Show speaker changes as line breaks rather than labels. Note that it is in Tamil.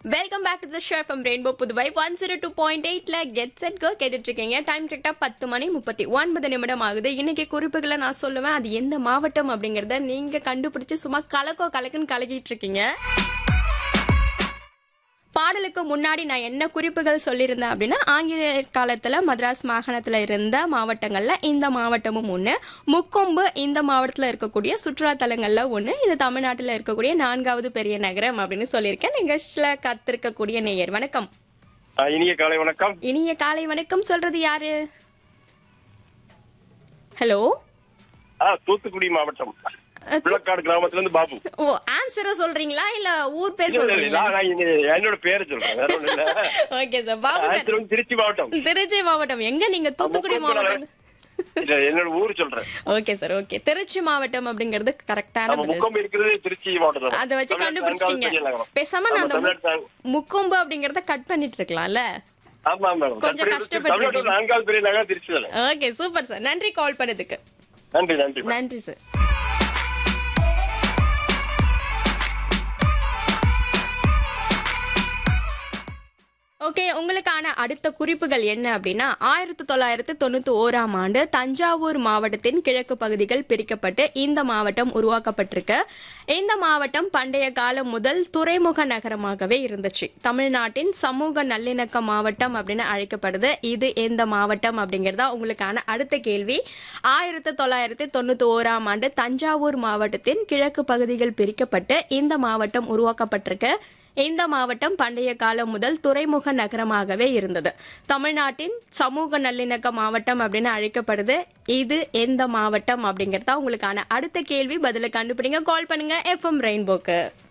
Welcome back to the show from rainbow Puduvai one zero two point எயிட்ல கெட் செட் கோ கேட்டுட்டு இருக்கீங்க டைம் கரெக்டா பத்து மணி முப்பத்தி ஒன்பது நிமிடம் ஆகுது இன்னைக்கு குறிப்புகளை நான் சொல்லுவேன் அது எந்த மாவட்டம் அப்படிங்கறத நீங்க கண்டுபிடிச்சு சும்மா கலக்கோ கலக்குன்னு கலக்கிட்டு இருக்கீங்க பாடலுக்கு முன்னாடி நான் என்ன குறிப்புகள் சொல்லியிருந்தேன் அப்படின்னா ஆங்கில காலத்துல மദ്രാஸ் மாகாணத்துல இருந்த மாவட்டங்கள்ல இந்த மாவட்டமும் ஒண்ணு முக்கொம்பு இந்த மாவட்டத்துல இருக்கக்கூடிய சுற்றுலா தலங்கள்ல ஒண்ணு இது தமிழ்நாட்டுல இருக்கக்கூடிய நான்காவது பெரிய நகரம் அப்படின்னு சொல்லியிருக்கேன் நிகழ்ச்சியில கத்திருக்கக்கூடிய நேயர் வணக்கம்
ஆ, இனிய காலை வணக்கம்
இனிய காலை வணக்கம் சொல்றது யாரு ஹலோ
ஆ, தூத்துக்குடி மாவட்டம் விளக்காடு கிராமத்துல இருந்து பாபு
ஓ ஆன்சரை சொல்றீங்களா இல்ல ஊர் பேர்
இல்ல, இல்ல,
சொல்றீங்களா
நான் நான் இங்க என்னோட பேரை சொல்றேன் வேற ஒண்ணும் இல்ல
okay sir Babu sir
answer வந்து திருச்சி மாவட்டம்
திருச்சி மாவட்டம் எங்க நீங்க தூத்துக்குடி
முக்கொம்பு
மாவட்டம்
இல்ல என்னோட ஊர் சொல்றேன்
ஓகே சார் ஓகே திருச்சி மாவட்டம் அப்படிங்கிறது கரெக்டான
நம்ம
பதில்
முக்கொம்பு இருக்கிறது திருச்சி மாவட்டம்
அத வச்சு
தமிழ்நாட்டு
கண்டுபிடிச்சிட்டீங்க
நான்காவது பெரிய நகரம்.
பேசாம நான்
ஆமா,
அந்த
தமிழ்நாட்டு
மு-
நான்கு-
முக்கொம்பு அப்படிங்கறத கட் பண்ணிட்டு இருக்கலாம்ல
ஆமா ஆமா
கொஞ்சம்
தமிழ்நாட்டு-
கஷ்டப்பட்டிருக்கீங்க.
தமிழ்நாட்டு நான்காவது பெரிய நகரம் திருச்சி தானே
ஓகே சூப்பர் சார் நன்றி கால் பண்ணதுக்கு
நன்றி நன்றி
நன்றி சார் ஓகே உங்களுக்கான அடுத்த குறிப்புகள் என்ன அப்படின்னா ஆயிரத்தி தொள்ளாயிரத்தி தொண்ணூத்தி ஓராம் ஆண்டு தஞ்சாவூர் மாவட்டத்தின் கிழக்கு பகுதிகள் பிரிக்கப்பட்டு இந்த மாவட்டம் உருவாக்கப்பட்டிருக்கு இந்த மாவட்டம் பண்டைய காலம் முதல் துறைமுக நகரமாகவே இருந்துச்சு தமிழ்நாட்டின் சமூக நல்லிணக்க மாவட்டம் அப்படின்னு அழைக்கப்படுது இது எந்த மாவட்டம் அப்படிங்கறதா உங்களுக்கான அடுத்த கேள்வி ஆயிரத்தி தொள்ளாயிரத்தி தொண்ணூத்தி ஓராம் ஆண்டு தஞ்சாவூர் மாவட்டத்தின் கிழக்கு பகுதிகள் பிரிக்கப்பட்டு இந்த மாவட்டம் உருவாக்கப்பட்டிருக்கு இந்த மாவட்டம் பண்டைய காலம் முதல் துறைமுக நகரமாகவே இருந்தது தமிழ்நாட்டின் சமூக நல்லிணக்க மாவட்டம் அப்படின்னு அழைக்கப்படுது இது எந்த மாவட்டம் அப்படிங்கறதா உங்களுக்கான அடுத்த கேள்வி பதில கண்டுபிடிங்க கால் பண்ணுங்க எஃப்எம் ரெயின்போக்கு